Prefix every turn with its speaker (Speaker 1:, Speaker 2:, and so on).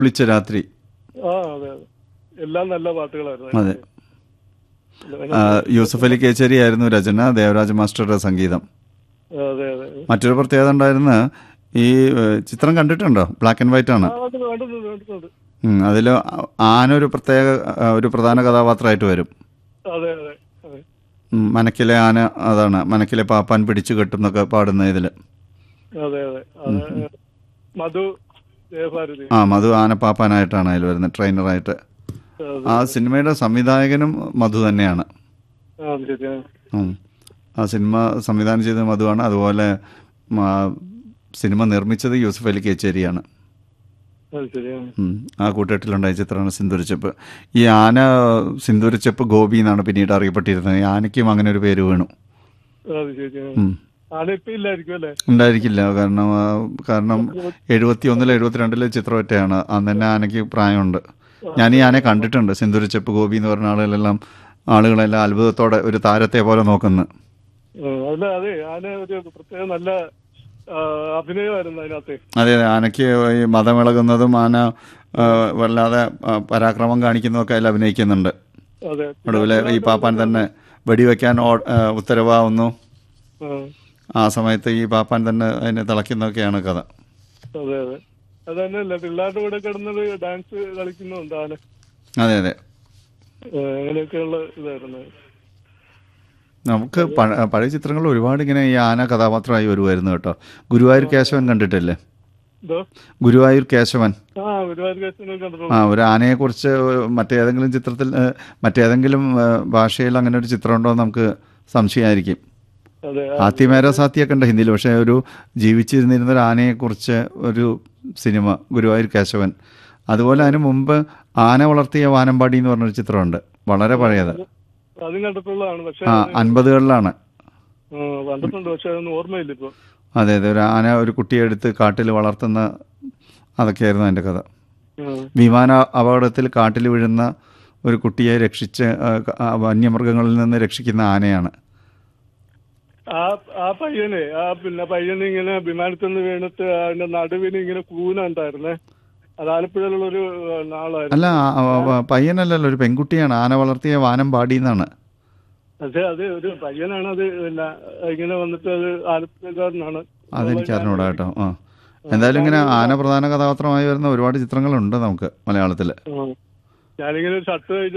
Speaker 1: വിളിച്ച രാത്രി
Speaker 2: ആ അതെ അതെ എല്ലാം നല്ല പാട്ടുകളായിരുന്നു
Speaker 1: അതെ ആ, യൂസഫ് അലി കേച്ചേരി ആയിരുന്നു രചന ദേവരാജ മാസ്റ്ററുടെ സംഗീതം
Speaker 2: അതെ അതെ
Speaker 1: മറ്റൊരു പ്രത്യേകത ഉണ്ടായിരുന്ന ഈ ഏഹ്, ചിത്രം കണ്ടിട്ടുണ്ടോ ബ്ലാക്ക് ആൻഡ് വൈറ്റ് ആണ്
Speaker 2: ആ, അത് കണ്ടിട്ടുണ്ട് കണ്ടിട്ടുണ്ട്
Speaker 1: അതിൽ ആന ഒരു പ്രത്യേക ആ, ഒരു പ്രധാന കഥാപാത്രമായിട്ട് വരും
Speaker 2: അതെ അതെ അതെ
Speaker 1: ഉം, മനക്കിലെ ആന അതാണ് മനക്കിലെ പാപ്പാൻ പിടിച്ചു കെട്ടും എന്നൊക്കെ പാടുന്ന ഇതിൽ
Speaker 2: അതെ അതെ അത് മധു ജയഭാരതി
Speaker 1: ആ മധു ആന പാപ്പാനായിട്ടാണ് അതിൽ വരുന്നത് ട്രെയിനറായിട്ട്
Speaker 2: അതെ.
Speaker 1: ആ സിനിമയുടെ സംവിധായകനും മധു തന്നെയാണ്
Speaker 2: ആ ശരിയാണ്
Speaker 1: ഉം. ആ സിനിമ സംവിധാനം ചെയ്തത് മധുവാണ് അതുപോലെ ആ, സിനിമ നിർമ്മിച്ചത് യൂസഫ് അലി കേച്ചേരിയാണ്
Speaker 2: അത് ശരിയാണ്
Speaker 1: ഉം. ആ കൂട്ടുകെട്ടിലുണ്ടായ ചിത്രമാണ് സിന്ദൂരച്ചെപ്പ് ഈ ആന സിന്ദൂരച്ചെപ്പ് ഗോപി എന്നാണ് പിന്നീട് അറിയപ്പെട്ടിരുന്നത് ഈ ആനയ്ക്കും അങ്ങനെ ഒരു പേര് വീണു
Speaker 2: അത് ശരിയാണ്
Speaker 1: ഉം.
Speaker 2: ആന ഇപ്പൊ ഇല്ലായിരിക്കും അല്ലേ
Speaker 1: ഉണ്ടായിരിക്കില്ല കാരണം ആ, കാരണം എഴുപത്തി ഒന്നിൽ എഴുപത്തിരണ്ടിലെ ചിത്രമൊറ്റയാണ് അന്ന് തന്നെ ആനയ്ക്ക് പ്രായമുണ്ട് ഞാൻ ഈ ആനയെ കണ്ടിട്ടുണ്ട് സിന്ദൂരച്ചെപ്പ് ഗോപി എന്ന് പറഞ്ഞ ആളുകളെല്ലാം ആളുകളെല്ലാം അത്ഭുതത്തോടെ ഒരു താരത്തെ പോലെ നോക്കുന്നു
Speaker 2: ആ, അല്ല അതെ ആന ഒരു പ്രത്യേക നല്ല ആ, അഭിനയമായിരുന്നു അതിനകത്ത്
Speaker 1: അതെ അതെ ആനയ്ക്ക് ഈ മതമിളകുന്നതും ആന ആ, വല്ലാതെ ആ, പരാക്രമം കാണിക്കുന്നതൊക്കെ അതിൽ അഭിനയിക്കുന്നുണ്ട്
Speaker 2: അതെ
Speaker 1: ഒടുവിൽ ഈ പാപ്പാൻ തന്നെ വെടിവെക്കാൻ ഓ- ആ, ഉത്തരവാവുന്നു
Speaker 2: ആ,
Speaker 1: ആ സമയത്ത് ഈ പാപ്പാൻ തന്നെ അതിനെ തിളയ്ക്കുന്നതൊക്കെയാണ് കഥ
Speaker 2: അതെ അതെ അത് തന്നെയല്ല പിള്ളേരുടെ കൂടെ കിടന്നത് ഡാൻസ് കളിക്കുന്നുണ്ട് ആന
Speaker 1: അതെ അതെ
Speaker 2: ആ, അങ്ങനെയൊക്കെയുള്ള ഇതായിരുന്നു
Speaker 1: നമുക്ക് പഴ- പഴയ ചിത്രങ്ങളിൽ ഒരുപാട് ഇങ്ങനെ ഈ ആന കഥാപാത്രമായി വരുമായിരുന്നു കേട്ടോ ഗുരുവായൂർ കേശവൻ കണ്ടിട്ടില്ലേ
Speaker 2: എന്തോ
Speaker 1: ഗുരുവായൂർ കേശവൻ
Speaker 2: ആ ഒരുപാട് കേസിനെ കണ്ടിട്ടുണ്ട്
Speaker 1: ആ ഒരു ആനയെക്കുറിച്ച് മറ്റേതെങ്കിലും ചിത്രത്തിൽ ഏ, മറ്റേതെങ്കിലും ഏ, ഭാഷയിൽ അങ്ങനെ ഒരു ചിത്രം ഉണ്ടോ എന്ന് നമുക്ക് സംശയമായിരിക്കും
Speaker 2: അതെ
Speaker 1: ആത്തിമേര സാത്തിയൊക്കെ ഉണ്ട് ഹിന്ദിയിൽ പക്ഷേ ഒരു ജീവിച്ചിരുന്നിരുന്ന ഒരു ആനയെക്കുറിച്ച് ഒരു സിനിമ ഗുരുവായൂർ കേശവൻ അതുപോലെ അതിന് മുമ്പ് ആന വളർത്തിയ വാനമ്പാടി എന്ന് പറഞ്ഞൊരു ചിത്രമുണ്ട് വളരെ പഴയത്
Speaker 2: അതും കണ്ടിട്ടുള്ളതാണ് പക്ഷെ
Speaker 1: ആ അൻപതുകളിലാണ്
Speaker 2: ആ, കണ്ടിട്ടുണ്ട് പക്ഷെ അതൊന്നും ഓർമ്മയില്ല ഇപ്പൊ
Speaker 1: അതെ അതെ ഒരു ആന ഒരു കുട്ടിയെ എടുത്ത് കാട്ടിൽ വളർത്തുന്ന അതൊക്കെയായിരുന്നു അതിൻ്റെ കഥ
Speaker 2: ആ,
Speaker 1: വിമാന അപകടത്തിൽ കാട്ടിൽ വീഴുന്ന ഒരു കുട്ടിയെ രക്ഷിച്ച് ആ, ആ വന്യമൃഗങ്ങളിൽ നിന്ന് രക്ഷിക്കുന്ന ആനയാണ്
Speaker 2: ആ ആ പയ്യനെ ആ പിന്നെ പയ്യന് ഇങ്ങനെ വിമാനത്തിൽ നിന്ന് വീണിട്ട് അതിന്റെ നടുവിന് ഇങ്ങനെ കൂന ഉണ്ടായിരുന്നേ അത് ആലപ്പുഴയിലുള്ള ഒരു ആളായിരുന്നു
Speaker 1: അല്ല ആ, ആ, ആ, പയ്യനല്ലല്ലോ ഒരു പെൺകുട്ടിയാണ് ആന വളർത്തിയ വാനം പാടി എന്നാണ്
Speaker 2: പക്ഷെ അത് ഒരു പയ്യനാണ് അത് പിന്നെ ഇങ്ങനെ വന്നിട്ട് അത് ആലപ്പുഴക്കാരനാണ്
Speaker 1: അതെനിക്ക് അറിഞ്ഞൂടാ കേട്ടോ ആ എന്തായാലും ഇങ്ങനെ ആന പ്രധാന കഥാപാത്രമായി വരുന്ന ഒരുപാട് ചിത്രങ്ങളുണ്ട് നമുക്ക് മലയാളത്തിൽ
Speaker 2: ആ. ഞാനിങ്ങനെ ഷർട്ട്